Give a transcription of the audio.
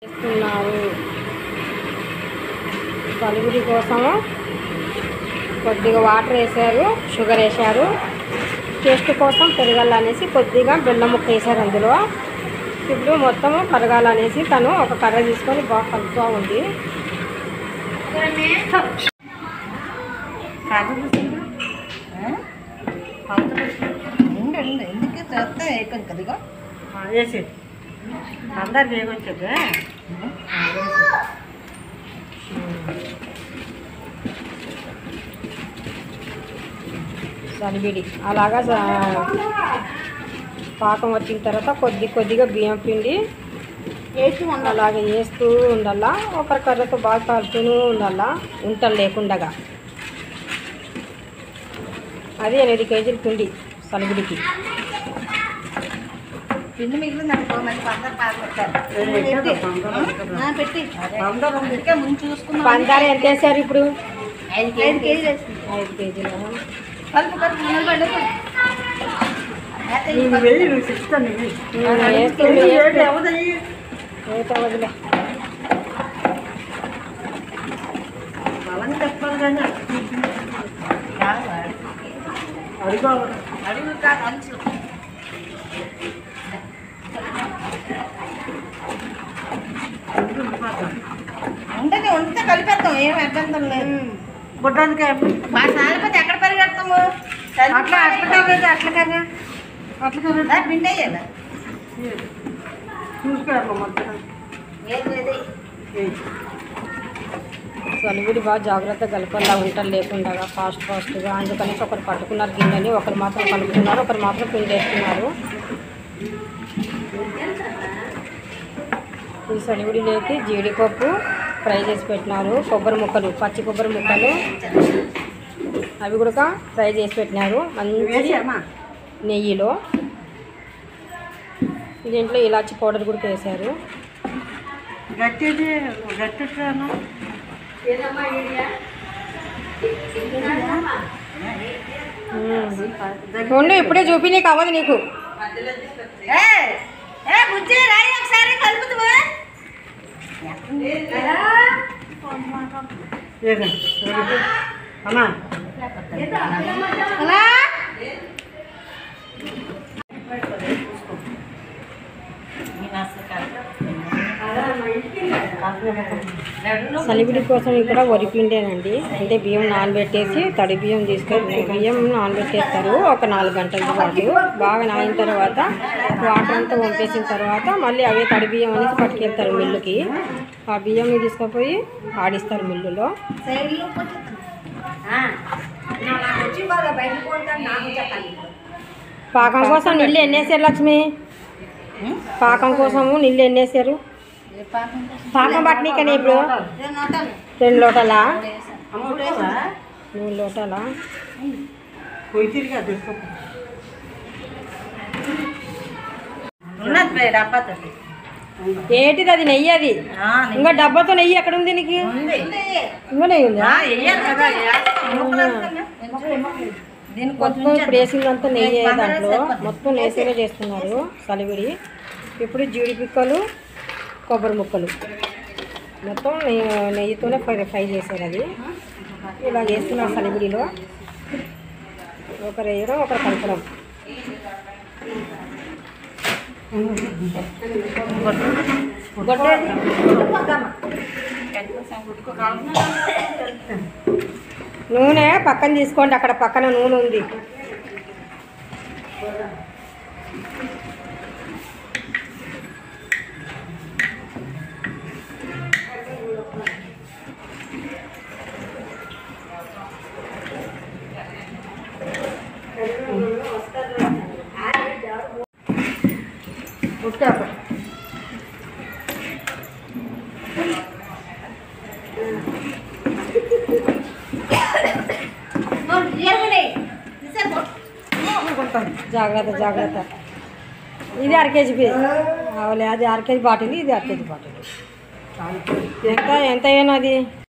చేస్తున్నారు పలుగురి కోసము కొద్దిగా వాటర్ వేసారు షుగర్ వేసారు టేస్ట్ కోసం పెరగాలనేసి కొద్దిగా బెల్లం ముక్క వేసారు అందులో ఇప్పుడు మొత్తము కరగాలనేసి తను ఒక కర్ర తీసుకొని బాగా కలుపుతూ ఉంది ఎందుకు చేస్తే అయిపోయింది కదిగా వేసి అందరు వేగొచ్చేది సలిబిడి అలాగా స- పాకం వచ్చిన తర్వాత కొద్ది కొద్దిగా బియ్యం పిండి వేసి ఉండాలి అలాగే వేస్తూ ఉండాలా ఒకరి కర్రతో బాగా కలుపుతూ ఉండాలా ఉంటలు లేకుండగా అది ఎనిమిది కేజీల పిండి సలిబిడికి పిండి మిగిలింది అనుకో మరి పందరు బాగా పెట్టారు ఆ, పెట్టి అందుకే ముందు చూసుకున్నాం పందార ఎంత వేసారు ఇప్పుడు ఐదు కేజీలు వేసింది ఐదు కేజీలు కలుపు కలుపు ముందు పడకు వేస్తుంది ఏట వదిలే అడుగు కాదు అంచు ఉంటుంది ఉంటే కలిపేస్తాం ఏం అభ్యంతరం లేదు మా సాలిపోతే ఎక్కడ పరిగెడతాము అట్లా అట్లా కదా అట్లా కదా అట్లా పిండి అయ్యాలి ఏది లేదు సలివిడి బాగా జాగ్రత్తగా కలపల్లా ఉంటలు లేకుండా ఫాస్ట్ ఫాస్ట్గా అందుకని ఒకరు పట్టుకున్నారు గిన్నెని ఒకరు మాత్రం కలుపుతున్నారు ఒకరు మాత్రం పిండి వేస్తున్నారు ఈ సలివిడిలోకి జీడిపప్పు ఫ్రై చేసి పెట్టినారు కొబ్బరి ముక్కలు పచ్చి కొబ్బరి ముక్కలు అవి కూడా ఫ్రై చేసి పెట్టినారు మంచి నెయ్యిలో దీంట్లో ఇలాచి పౌడర్ కూడా వేశారు గట్టిది గట్టి ఉండు ఇప్పుడే చూపి నీకు అవ్వదు నీకు ఏ బుజ్జి రాయి ఒకసారి కలుపుతావా అలా సలివిడి కోసం ఇక్కడ వరి పిండేనండి అంటే బియ్యం నానబెట్టేసి తడి బియ్యం తీసుకొని బియ్యం నానబెట్టేస్తారు ఒక నాలుగు గంటల పాటు బాగా నానిన తర్వాత వాటర్ అంతా వంపేసిన తర్వాత మళ్ళీ అవే తడి బియ్యం అనేసి పట్టుకెళ్తారు మిల్లుకి ఆ బియ్యంని తీసుకుపోయి ఆడిస్తారు మిల్లులో సైడ్లో పాకం కోసం నీళ్ళు ఎన్నేసారు లక్ష్మి పాకం కోసము నీళ్ళు ఎన్నేసారు పాకం పట్టినీకనే ఇప్పుడు రెండు లోటాలా మూడు లోటాలా ఉన్నది డబ్బాతో ఏంటిది అది నెయ్యి అది ఇంకా డబ్బాతో నెయ్యి ఎక్కడ ఉంది నీకు ఉంది ఇంకా నెయ్యి ఉందా వెయ్యాలి కదా దీనికి మొత్తం ఇప్పుడు వేసిందంతా నెయ్యి దాంట్లో మొత్తం నేసేనే చేస్తున్నారు సలివిడి ఇప్పుడు జీడి పిక్కలు కొబ్బరి ముక్కలు మొత్తం నెయ్యి నెయ్యితోనే ఫ్రై ఫ్రై చేశారు అది ఇలా చేస్తున్నారు సలివిడిలో ఒకరు వేయడం ఒకరు కలపడం గొడ్డేది? నూనె పక్కన తీసుకోండి అక్కడ పక్కన నూనె ఉంది జాగ్రత్త జాగ్రత్త ఇది అర కేజీ పే అవులే అది అర కేజీ బాటిల్ ఇది అర కేజీ బాటిల్ ఎంత ఎంత అయినా అది